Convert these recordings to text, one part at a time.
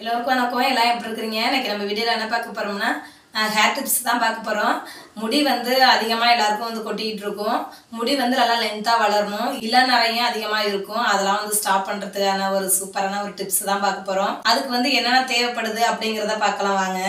எல்லோருக்கும் வணக்கம் எல்லாம் எப்படி இருக்கிறீங்க இன்னைக்கு நம்ம வீடியோவில் என்ன பார்க்க போகிறோம்னா ஹேர் டிப்ஸ் தான் பார்க்க போகிறோம் முடி வந்து அதிகமாக எல்லாருக்கும் வந்து கொட்டிக்கிட்டு இருக்கும் முடி வந்து நல்லா லென்த்தாக வளரணும் இல்லை நிறைய அதிகமாக இருக்கும் அதெல்லாம் வந்து ஸ்டாப் பண்ணுறதுக்கான ஒரு சூப்பரான ஒரு டிப்ஸ் தான் பார்க்க போகிறோம் அதுக்கு வந்து என்னென்ன தேவைப்படுது அப்படிங்கிறத பார்க்கலாம் வாங்க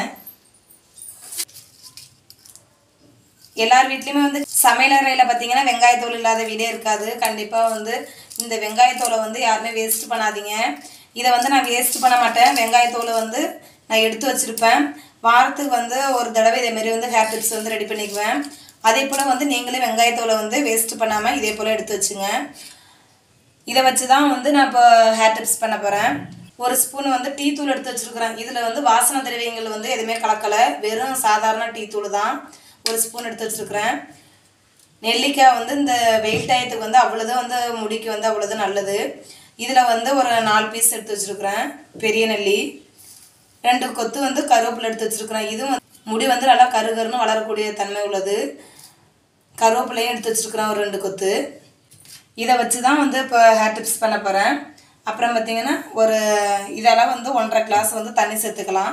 எல்லார் வீட்லேயுமே வந்து சமையலறையில் பார்த்தீங்கன்னா வெங்காயத்தோல் இல்லாத வீடே இருக்காது கண்டிப்பாக வந்து இந்த வெங்காயத்தோலை வந்து யாருமே வேஸ்ட் பண்ணாதீங்க இதை வந்து நான் வேஸ்ட் பண்ண மாட்டேன் வெங்காயத்தோலை வந்து நான் எடுத்து வச்சுருப்பேன் வாரத்துக்கு வந்து ஒரு தடவை இதேமாரி வந்து ஹேர் டிப்ஸ் வந்து ரெடி பண்ணிக்குவேன் அதே போல் வந்து நீங்களே வெங்காயத்தோலை வந்து வேஸ்ட் பண்ணாமல் இதே போல் எடுத்து வச்சுங்க இதை வச்சு தான் வந்து நான் இப்போ ஹேர் டிப்ஸ் பண்ண போகிறேன் ஒரு ஸ்பூன் வந்து டீ தூள் எடுத்து வச்சுருக்குறேன் இதில் வந்து வாசனை திரவியங்கள் வந்து எதுவுமே கலக்கலை வெறும் சாதாரண டீ தூள் தான் ஒரு ஸ்பூன் எடுத்து வச்சுருக்குறேன் நெல்லிக்காய் வந்து இந்த வெயில் டயத்துக்கு வந்து அவ்வளோதான் வந்து முடிக்கு வந்து அவ்வளோதான் நல்லது இதில் வந்து ஒரு நாலு பீஸ் எடுத்து வச்சுருக்குறேன் பெரிய நெல்லி ரெண்டு கொத்து வந்து கருவேப்பிலை எடுத்து வச்சுருக்குறேன் இதுவும் வந்து முடி வந்து நல்லா கருகருன்னு வளரக்கூடிய தன்மை உள்ளது கருவேப்பிலையும் எடுத்து வச்சுருக்குறேன் ஒரு ரெண்டு கொத்து இதை வச்சு தான் வந்து இப்போ ஹேர் டிப்ஸ் பண்ண போகிறேன் அப்புறம் பார்த்தீங்கன்னா ஒரு இதெல்லாம் வந்து ஒன்றரை கிளாஸ் வந்து தண்ணி சேர்த்துக்கலாம்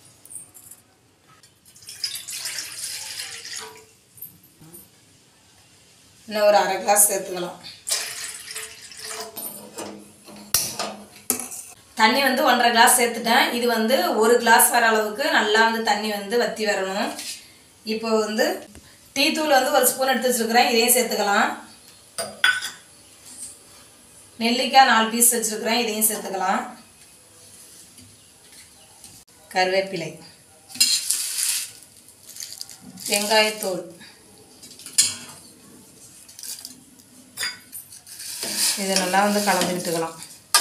இன்னும் ஒரு அரை கிளாஸ் சேர்த்துக்கலாம் தண்ணி வந்து ஒன்றரை கிளாஸ் சேர்த்துட்டேன் இது வந்து ஒரு கிளாஸ் வர அளவுக்கு நல்லா வந்து தண்ணி வந்து வற்றி வரணும் இப்போ வந்து டீ தூள் வந்து ஒரு ஸ்பூன் எடுத்து வச்சுருக்கிறேன் இதையும் சேர்த்துக்கலாம் நெல்லிக்காய் நாலு பீஸ் வச்சுருக்கிறேன் இதையும் சேர்த்துக்கலாம் கருவேப்பிலை வெங்காயத்தூள் இதை நல்லா வந்து கலந்து விட்டுக்கலாம்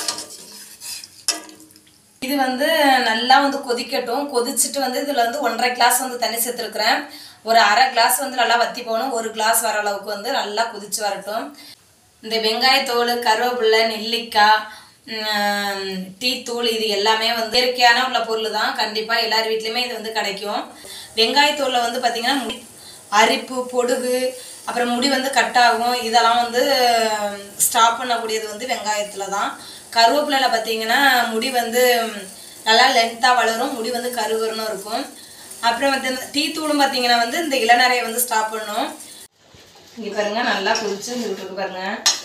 இது வந்து நல்லா வந்து கொதிக்கட்டும் கொதிச்சுட்டு வந்து இதில் வந்து ஒன்றரை கிளாஸ் வந்து தண்ணி சேர்த்துருக்குறேன் ஒரு அரை கிளாஸ் வந்து நல்லா வற்றி போகணும் ஒரு கிளாஸ் வர அளவுக்கு வந்து நல்லா கொதிச்சு வரட்டும் இந்த வெங்காயத்தோல் கருவேப்பிலை நெல்லிக்காய் டீ தூள் இது எல்லாமே வந்து இயற்கையான உள்ள பொருள் தான் கண்டிப்பாக எல்லார் வீட்லேயுமே இது வந்து கிடைக்கும் வெங்காயத்தூளில் வந்து பார்த்திங்கன்னா முடி அரிப்பு பொடுகு அப்புறம் முடி வந்து கட் ஆகும் இதெல்லாம் வந்து ஸ்டாப் பண்ணக்கூடியது வந்து வெங்காயத்தில் தான் கருவேப்பிலையில் பார்த்தீங்கன்னா முடி வந்து நல்லா லென்த்தாக வளரும் முடி வந்து கருகருன்னு இருக்கும் அப்புறம் வந்து இந்த டீ தூளும் பார்த்தீங்கன்னா வந்து இந்த இளநரையை வந்து ஸ்டாப் பண்ணும் இங்கே பாருங்க நல்லா கொதிச்சு இருக்கு பாருங்க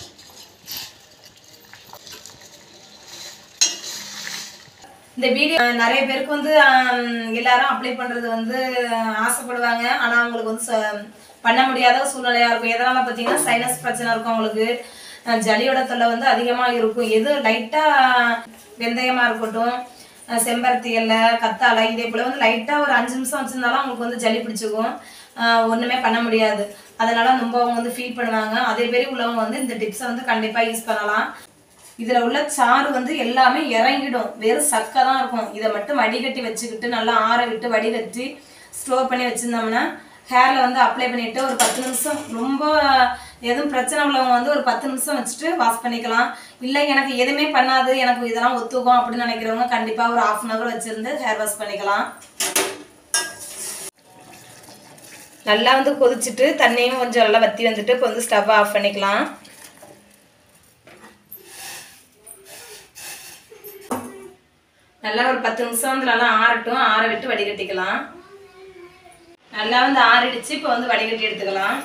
இந்த வீடியோ நிறைய பேருக்கு வந்து ஆம், எல்லாரும் அப்ளை பண்ணுறது வந்து ஆசைப்படுவாங்க ஆனால் அவங்களுக்கு வந்து ச- பண்ண முடியாத சூழ்நிலையாக இருக்கும் எதனால் பார்த்தீங்கன்னா சைனஸ் பிரச்சனை இருக்கும் அவங்களுக்கு அஹ், ஜலியோட தொல்லை வந்து அதிகமாக இருக்கும் எது லைட்டாக வெந்தயமாக இருக்கட்டும் அஹ், செம்பருத்தி இலை கத்தாழை இதே போல் வந்து லைட்டாக ஒரு அஞ்சு நிமிஷம் வச்சுருந்தாலும் அவங்களுக்கு வந்து ஜலி பிடிச்சிக்கும் அஹ், ஒண்ணுமே பண்ண முடியாது அதனால ரொம்ப அவங்க வந்து ஃபீல் பண்ணுவாங்க அதே பேர் உள்ளவங்க வந்து இந்த டிப்ஸை வந்து கண்டிப்பாக யூஸ் பண்ணலாம் இதில் உள்ள சாறு வந்து எல்லாமே இறங்கிடும் வெறும் சக்கை தான் இருக்கும் இதை மட்டும் வடிகட்டி வச்சுக்கிட்டு நல்லா ஆற விட்டு வடிகட்டி ஸ்டோர் பண்ணி வச்சுருந்தோம்னா ஹேரில் வந்து அப்ளை பண்ணிவிட்டு ஒரு பத்து நிமிஷம் ரொம்ப எதுவும் பிரச்சனை உள்ளவங்க வந்து ஒரு பத்து நிமிஷம் வச்சுட்டு வாஷ் பண்ணிக்கலாம் இல்லை எனக்கு எதுவுமே பண்ணாது எனக்கு இதெல்லாம் ஒத்துக்கும் அப்படின்னு நினைக்கிறவங்க கண்டிப்பாக ஒரு ஆஃப் அன் ஹவர் வச்சுருந்து ஹேர் வாஷ் பண்ணிக்கலாம் நல்லா வந்து கொதிச்சுட்டு தண்ணியும் கொஞ்சம் நல்லா வற்றி வந்துட்டு இப்போ வந்து ஸ்டவ் ஆஃப் பண்ணிக்கலாம் நல்லா ஒரு பத்து நிமிஷம் வந்து நல்லா ஆறட்டும் ஆற விட்டு வடிகட்டிக்கலாம் நல்லா வந்து ஆறிடுச்சு இப்போ வந்து வடிகட்டி எடுத்துக்கலாம்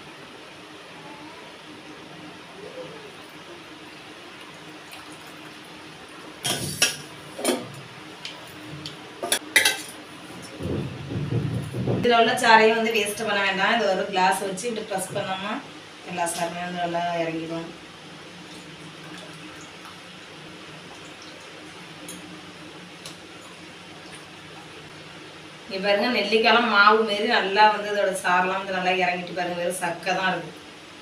இதில் உள்ள சாரையும் வந்து வேஸ்ட் பண்ண வேண்டாம் இது ஒரு கிளாஸ் வச்சு இப்படி ப்ரெஸ் பண்ணோம்னா எல்லா சாருமே வந்து நல்லா இறங்கிடும் இங்க பாருங்க நெல்லிக்காய்லாம் மாவு மாரி நல்லா வந்து இதோட சாரெல்லாம் வந்து நல்லா இறங்கிட்டு பாருங்க வெறும் சக்கை தான் இருக்கு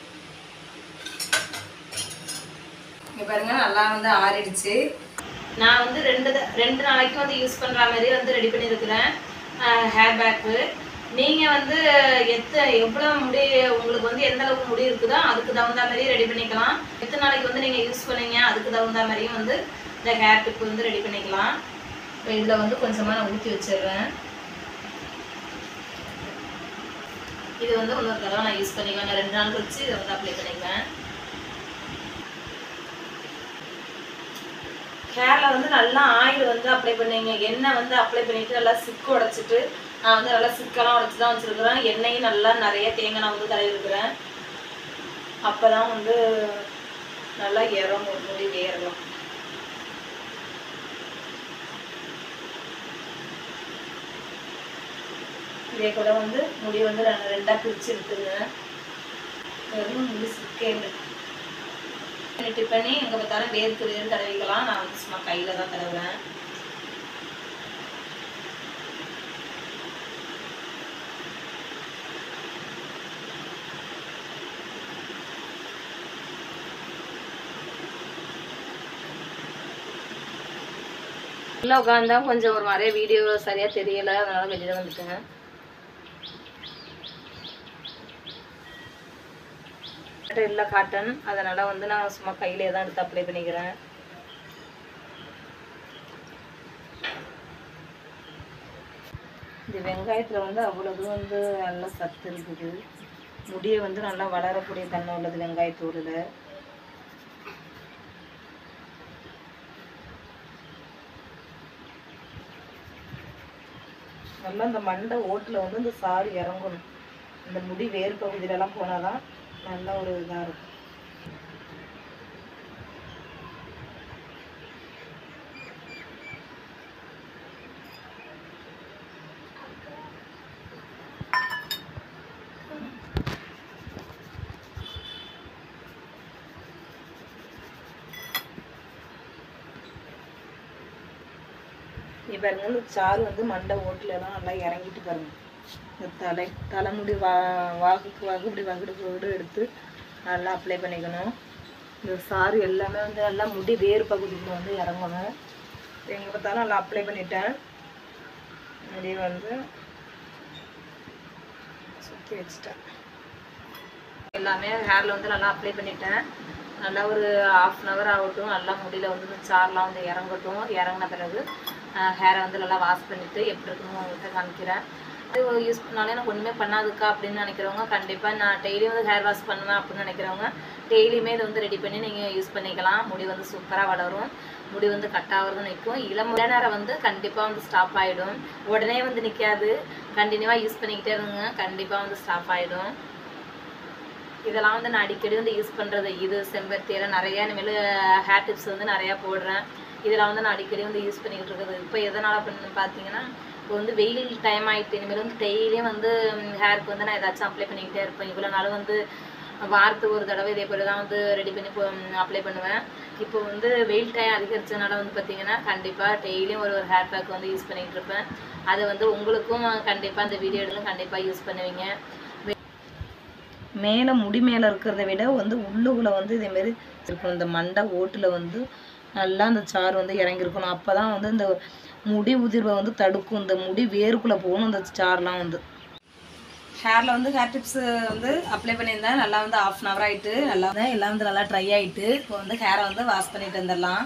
இங்க பாருங்க நல்லா வந்து ஆறிடுச்சு நான் வந்து ரெண்டு த- ரெண்டு நாளைக்கு வந்து யூஸ் பண்ற மாதிரி வந்து ரெடி பண்ணியிருக்கிறேன் ஹேர் பேக்கு நீங்க வந்து எத்த எவ்வளவு முடி உங்களுக்கு வந்து எந்த அளவுக்கு முடி இருக்குதோ அதுக்கு தகுந்த மாதிரி ரெடி பண்ணிக்கலாம் எத்தனை நாளைக்கு வந்து நீங்க யூஸ் பண்ணீங்க அதுக்கு தகுந்த மாதிரியும் வந்து இந்த ஹேர் டிப் வந்து ரெடி பண்ணிக்கலாம் இப்போ இதில் வந்து கொஞ்சமாக நான் ஊற்றி வச்சிடுறேன் இது வந்து இன்னொரு தடவை நான் யூஸ் பண்ணிக்குவேன் நான் ரெண்டு நாள் கழிச்சு இதை வந்து அப்ளை பண்ணிக்குவேன் ஹேரில் வந்து நல்லா ஆயில் வந்து அப்ளை பண்ணுவீங்க எண்ணெய் வந்து அப்ளை பண்ணிட்டு நல்லா சிக்கு உடைச்சிட்டு நான் வந்து நல்லா சிக்கெல்லாம் உடைச்சி தான் வச்சுருக்கிறேன் எண்ணெயும் நல்லா நிறைய தேங்காய் நான் வந்து தடவி இருக்கிறேன் அப்போ தான் வந்து நல்லா இறங்கும் முடி வேறலாம் இதே கூட வந்து முடி வந்து ரெண்டு ரெண்டாக பிரித்து எடுத்துங்க வெறும் முடி சிக்கேண்டு டிப் பண்ணி எங்கே பார்த்தாலும் வேர்க்கு வேறு தடவிக்கலாம் நான் வந்து சும்மா கையில் தான் தடவுறேன் உள்ளே உட்காந்தா கொஞ்சம் ஒரு மாதிரி வீடியோ சரியாக தெரியலை அதனால வெளியில் வந்துட்டேன் இல்லை காட்டன் அதனால் வந்து நான் சும்மா கையிலே தான் எடுத்து அப்ளை பண்ணிக்கிறேன் இந்த வெங்காயத்தில் வந்து அவ்வளவு வந்து நல்ல சத்து இருக்குது முடியை வந்து நல்லா வளரக்கூடிய தன்மை உள்ளது வெங்காயத்தூரில் நல்லா இந்த மண்டை ஓட்டில் வந்து இந்த சாறு இறங்கணும் இந்த முடி வேர் பகுதியிலலாம் போனால் தான் நல்ல ஒரு இதாக இருக்கும் இப்போ பாருங்க இந்த சாறு வந்து மண்டை ஓட்டுலலாம் நல்லா இறங்கிட்டு பாருங்க இந்த தலை தலைமுடி வா வாகுக்கு வாகு இப்படி வகுடு வகுடு எடுத்து நல்லா அப்ளை பண்ணிக்கணும் இந்த சாறு எல்லாமே வந்து நல்லா முடி வேறு பகுதியில் வந்து இறங்கணும் எங்கே பார்த்தாலும் நல்லா அப்ளை பண்ணிட்டேன் முடி வந்து சுற்றி வச்சுட்டேன் எல்லாமே ஹேரில் வந்து நல்லா அப்ளை பண்ணிட்டேன் நல்லா ஒரு ஆஃப் அன் ஹவர் ஆகட்டும் நல்லா முடியல வந்து இந்த சார்லாம் வந்து இறங்கட்டும் இறங்கின பிறகு ஹேரை வந்து நல்லா வாஷ் பண்ணிவிட்டு எப்படி இருக்குன்னு உங்கள்கிட்ட காமிக்கிறேன் இது யூஸ் பண்ணாலே எனக்கு ஒன்றுமே பண்ணாதுக்கா அப்படின்னு நினைக்கிறவங்க கண்டிப்பாக நான் டெய்லியும் வந்து ஹேர் வாஷ் பண்ணுவேன் அப்படின்னு நினைக்கிறவங்க டெய்லியுமே இதை வந்து ரெடி பண்ணி நீங்கள் யூஸ் பண்ணிக்கலாம் முடி வந்து சூப்பராக வளரும் முடி வந்து கட்டாகிறது நிற்கும் இளம் நேரம் வந்து கண்டிப்பாக வந்து ஸ்டாப் ஆகிடும் உடனே வந்து நிற்காது கண்டினியூவாக யூஸ் பண்ணிக்கிட்டே இருங்க கண்டிப்பாக வந்து ஸ்டாப் ஆகிடும் இதெல்லாம் வந்து நான் அடிக்கடி வந்து யூஸ் பண்ணுறது இது செம்பருத்தியில் நிறைய இனிமேல் ஹேர் டிப்ஸ் வந்து நிறையா போடுறேன் இதெல்லாம் வந்து நான் அடிக்கடி வந்து யூஸ் பண்ணிக்கிட்டு இருக்குது இப்போ எதனால் பண்ணு பார்த்தீங்கன்னா இப்போ வந்து வெயில் டைம் ஆகிட்டு இனிமேல் வந்து டெய்லியும் வந்து ஹேருக்கு வந்து நான் ஏதாச்சும் அப்ளை பண்ணிக்கிட்டே இருப்பேன் இவ்வளோ நாள் வந்து வாரத்துக்கு ஒரு தடவை இதே போல் தான் வந்து ரெடி பண்ணி அப்ளை பண்ணுவேன் இப்போ வந்து வெயில் டைம் அதிகரிச்சதுனால வந்து பார்த்தீங்கன்னா கண்டிப்பாக டெய்லியும் ஒரு ஒரு ஹேர் பேக் வந்து யூஸ் பண்ணிக்கிட்டு இருப்பேன் அது வந்து உங்களுக்கும் கண்டிப்பாக அந்த வீடியோ எடுத்து கண்டிப்பாக யூஸ் பண்ணுவீங்க மேலே முடி மேலே இருக்கிறத விட வந்து உள்ளுக்குள்ளே வந்து இதேமாரி இருக்கணும் இந்த மண்டை ஓட்டில் வந்து நல்லா அந்த சாறு வந்து இறங்கியிருக்கணும் அப்போ தான் வந்து இந்த முடி உதிர்வை வந்து தடுக்கும் இந்த முடி வேருக்குள்ளே போகணும் இந்த சார்லாம் வந்து ஹேரில் வந்து ஹேர் டிப்ஸ் வந்து அப்ளை பண்ணியிருந்தேன் நல்லா வந்து ஆஃப் அன் ஹவர் ஆகிட்டு நல்லா வந்து எல்லாம் வந்து நல்லா ட்ரை ஆகிட்டு இப்போ வந்து ஹேரை வந்து வாஷ் பண்ணிட்டு வந்துடலாம்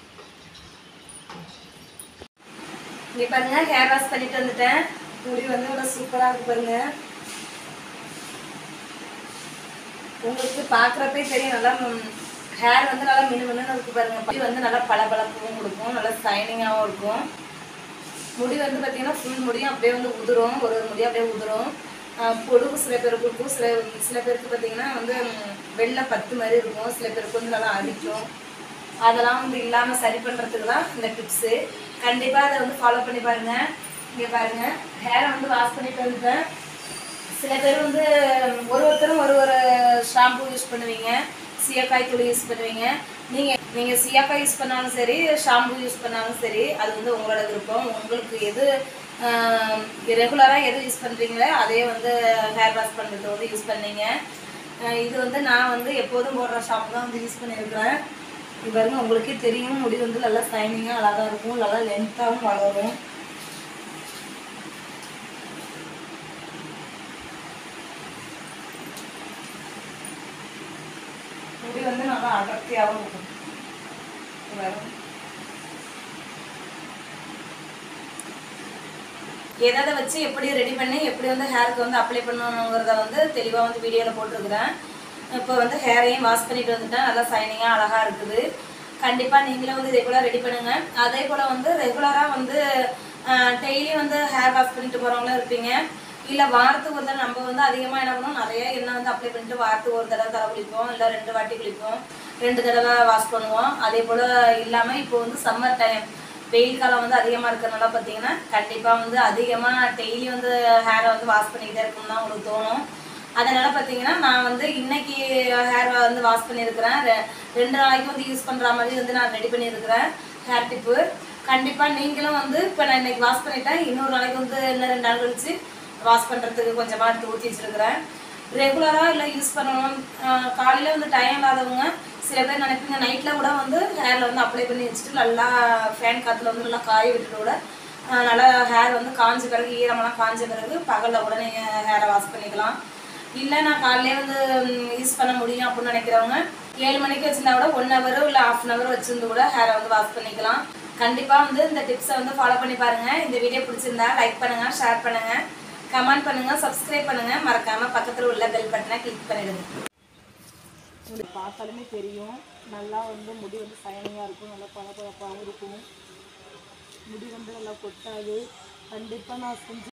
இங்கே பாருங்க ஹேர் வாஷ் பண்ணிட்டு வந்துட்டேன் முடி வந்து இவ்வளோ சூப்பராக இருக்கு பாருங்க உங்களுக்கு பார்க்குறப்பே தெரியும் நல்லா ஹேர் வந்து நல்லா மினுமினுன்னு இருக்கு பாருங்க முடி வந்து நல்லா பளபளப்பும் கொடுக்கும் நல்லா ஷைனிங்காகவும் இருக்கும் முடி வந்து பார்த்தீங்கன்னா ஃபுல் முடியும் அப்படியே வந்து உதிரும் ஒரு ஒரு முடியும் அப்படியே உதிரும் ஆஹ் பொடுகு சில பேருக்கு இருக்கும் சில சில பேருக்கு பார்த்தீங்கன்னா வந்து ம், வெள்ளை பத்து மாதிரி இருக்கும் சில பேருக்கு வந்து நல்லா அரிக்கும் அதெல்லாம் வந்து இல்லாமல் சரி பண்ணுறதுக்கு தான் இந்த டிப்ஸு கண்டிப்பாக அதை வந்து ஃபாலோ பண்ணி பாருங்கள் இங்கே பாருங்கள் ஹேரை வந்து வாஷ் பண்ணிட்டு வந்துட்டேன் சில பேர் வந்து ஒரு ஒருத்தரும் ஒரு ஒரு ஷாம்பு யூஸ் பண்ணுவீங்க சீயக்காய் தூள் யூஸ் பண்ணுவீங்க நீங்கள் நீங்கள் சீயக்காய் யூஸ் பண்ணாலும் சரி ஷாம்பு யூஸ் பண்ணாலும் சரி அது வந்து உங்களோட விருப்பம் உங்களுக்கு எது ரெகுலராக எது யூஸ் பண்ணுறீங்களோ அதே வந்து ஹேர் வாஷ் பண்ணுறது வந்து யூஸ் பண்ணீங்க அஹ் இது வந்து நான் வந்து எப்போதும் போடுற ஷாம்பு தான் வந்து யூஸ் பண்ணியிருக்கிறேன் இது பாருங்க உங்களுக்கே தெரியும் முடி வந்து நல்லா ஷைனிங்காக அழகாக இருக்கும் நல்லா லென்த்தாகவும் வளரும் முடி வந்து நல்லா அடர்த்தியாகவும் இருக்கும் இது பாருங்க. எதை வச்சு எப்படி ரெடி பண்ணி எப்படி வந்து ஹேருக்கு வந்து அப்ளை பண்ணணுங்கிறத வந்து தெளிவாக வந்து வீடியோவில் போட்டிருக்கிறேன் இப்போ வந்து ஹேரையும் வாஷ் பண்ணிட்டு வந்துட்டேன் நல்லா ஷைனிங்காக அழகாக இருக்குது கண்டிப்பாக நீங்களும் வந்து இதே போல் ரெடி பண்ணுங்க அதே போல் வந்து ரெகுலராக வந்து டெய்லி வந்து ஹேர் வாஷ் பண்ணிட்டு போகிறவங்களும் இருப்பீங்க இல்லை வாரத்துக்கு ஒரு தடவை நம்ம வந்து அதிகமாக என்ன பண்ணுவோம் நிறைய எண்ணெய் வந்து அப்ளை பண்ணிட்டு வாரத்துக்கு ஒரு தடவை தலை குளிப்போம் இல்லை ரெண்டு வாட்டி குளிப்போம் ரெண்டு தடவை வாஷ் பண்ணுவோம் அதே போல் இல்லாமல் இப்போ வந்து சம்மர் டைம் வெயில் காலம் வந்து அதிகமாக இருக்கிறனால பார்த்தீங்கன்னா கண்டிப்பாக வந்து அதிகமாக டெய்லி வந்து ஹேரை வந்து வாஷ் பண்ணிக்கிட்டே இருக்கணும்னு தான் உங்களுக்கு தோணும் அதனால பார்த்தீங்கன்னா நான் வந்து இன்னைக்கு ஹேர் வந்து வாஷ் பண்ணியிருக்கிறேன் ரெ- ரெண்டு நாளைக்கு வந்து யூஸ் பண்ணுற மாதிரி வந்து நான் ரெடி பண்ணியிருக்கிறேன் ஹேர் டிப்பு கண்டிப்பாக நீங்களும் வந்து இப்போ நான் இன்னைக்கு வாஷ் பண்ணிட்டேன் இன்னொரு நாளைக்கு வந்து இன்னும் ரெண்டு நாள் கழிச்சு வாஷ் பண்ணுறதுக்கு கொஞ்சமாக எடுத்து ஊற்றி வச்சிருக்கிறேன் ரெகுலராக இல்லை யூஸ் பண்ணணும் காலையில் வந்து டைம் இல்லாதவங்க சில பேர் நினைப்பீங்க நைட்டில் கூட வந்து ஹேரில் வந்து அப்ளை பண்ணி வச்சுட்டு நல்லா ஃபேன் காற்றுல வந்து நல்லா காய விட்டுட்டு கூட ஆஹ் நல்லா ஹேர் வந்து காஞ்ச பிறகு ஈரமெல்லாம் காஞ்ச பிறகு பகலில் கூட நீங்கள் ஹேரை வாஷ் பண்ணிக்கலாம் இல்லை நான் காலையிலே வந்து யூஸ் பண்ண முடியும் அப்படின்னு நினைக்கிறவங்க ஏழு மணிக்கு வச்சிருந்தா கூட ஒன் ஹவர் இல்லை ஹாஃப் அன் ஹவர் வச்சிருந்து கூட ஹேரை வந்து வாஷ் பண்ணிக்கலாம் கண்டிப்பாக வந்து இந்த டிப்ஸை வந்து ஃபாலோ பண்ணி பாருங்க இந்த வீடியோ பிடிச்சிருந்தா லைக் பண்ணுங்க ஷேர் பண்ணுங்க கமெண்ட் பண்ணுங்க சப்ஸ்கிரைப் பண்ணுங்க மறக்காம பக்கத்தில் உள்ள பெல் பட்டனை கிளிக் பண்ணிடுங்க உங்களுக்கு பார்த்தாலுமே தெரியும் நல்லா வந்து முடி வந்து சயனியாக இருக்கும் நல்லா பளபளப்பாகவும் இருக்கும் முடி வந்து நல்லா கொட்டாது கண்டிப்பாக நான் செஞ்சு